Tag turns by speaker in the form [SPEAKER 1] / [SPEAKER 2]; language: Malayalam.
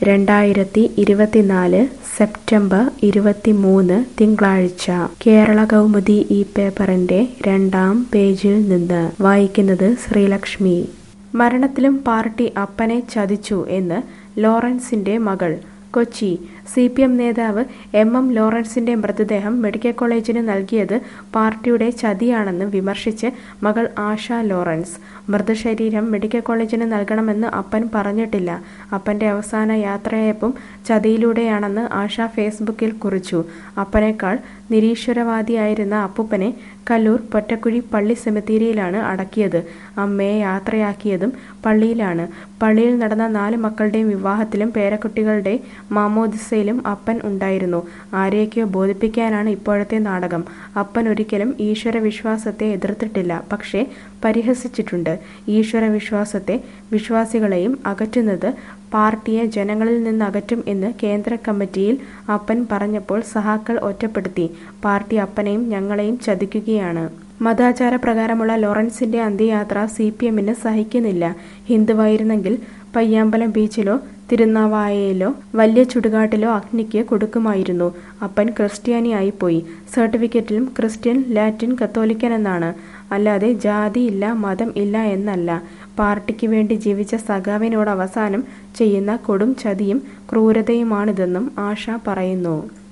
[SPEAKER 1] രണ്ടായിരത്തി ഇരുപത്തിനാല് സെപ്റ്റംബർ ഇരുപത്തിമൂന്ന് തിങ്കളാഴ്ച കേരള കൗമുദി ഈ പേപ്പറിന്റെ രണ്ടാം പേജിൽ നിന്ന് വായിക്കുന്നത് ശ്രീലക്ഷ്മി മരണത്തിലും പാർട്ടി അപ്പനെ ചതിച്ചു എന്ന് ലോറൻസിന്റെ മകൾ കൊച്ചി സി പി എം നേതാവ് എം എം ലോറൻസിന്റെ മൃതദേഹം മെഡിക്കൽ കോളേജിന് നൽകിയത് പാർട്ടിയുടെ ചതിയാണെന്ന് വിമർശിച്ച് മകൾ ആശ ലോറൻസ് മൃതശരീരം മെഡിക്കൽ കോളേജിന് നൽകണമെന്ന് അപ്പൻ പറഞ്ഞിട്ടില്ല അപ്പന്റെ അവസാന യാത്രയയപ്പും ചതിയിലൂടെയാണെന്ന് ആശ ഫേസ്ബുക്കിൽ കുറിച്ചു അപ്പനേക്കാൾ നിരീശ്വരവാദിയായിരുന്ന അപ്പൂപ്പനെ കല്ലൂർ പൊറ്റക്കുഴി പള്ളി സെമിത്തേരിയിലാണ് അടക്കിയത് അമ്മയെ യാത്രയാക്കിയതും പള്ളിയിലാണ് പള്ളിയിൽ നടന്ന നാല് മക്കളുടെയും വിവാഹത്തിലും പേരക്കുട്ടികളുടെ മാമോദിസയിലും അപ്പൻ ഉണ്ടായിരുന്നു ആരെയൊക്കെയോ ബോധിപ്പിക്കാനാണ് ഇപ്പോഴത്തെ നാടകം അപ്പൻ ഒരിക്കലും ഈശ്വര വിശ്വാസത്തെ എതിർത്തിട്ടില്ല പക്ഷേ പരിഹസിച്ചിട്ടുണ്ട് ഈശ്വര വിശ്വാസത്തെ വിശ്വാസികളെയും അകറ്റുന്നത് പാർട്ടിയെ ജനങ്ങളിൽ നിന്ന് അകറ്റും എന്ന് കേന്ദ്ര കമ്മിറ്റിയിൽ അപ്പൻ പറഞ്ഞപ്പോൾ സഹാക്കൾ ഒറ്റപ്പെടുത്തി പാർട്ടി അപ്പനെയും ഞങ്ങളെയും ചതിക്കുകയാണ് മതാചാര പ്രകാരമുള്ള ലോറൻസിന്റെ അന്ത്യയാത്ര സി പി എമ്മിന് സഹിക്കുന്നില്ല ഹിന്ദുവായിരുന്നെങ്കിൽ പയ്യാമ്പലം ബീച്ചിലോ തിരുനാവായയിലോ വലിയ ചുടുകാട്ടിലോ അഗ്നിക്ക് കൊടുക്കുമായിരുന്നു അപ്പൻ ക്രിസ്ത്യാനിയായിപ്പോയി സർട്ടിഫിക്കറ്റിലും ക്രിസ്ത്യൻ ലാറ്റിൻ കത്തോലിക്കൻ എന്നാണ് അല്ലാതെ ജാതി ഇല്ല മതം ഇല്ല എന്നല്ല പാർട്ടിക്ക് വേണ്ടി ജീവിച്ച സഖാവിനോട് അവസാനം ചെയ്യുന്ന കൊടും ചതിയും ക്രൂരതയുമാണിതെന്നും ആശ പറയുന്നു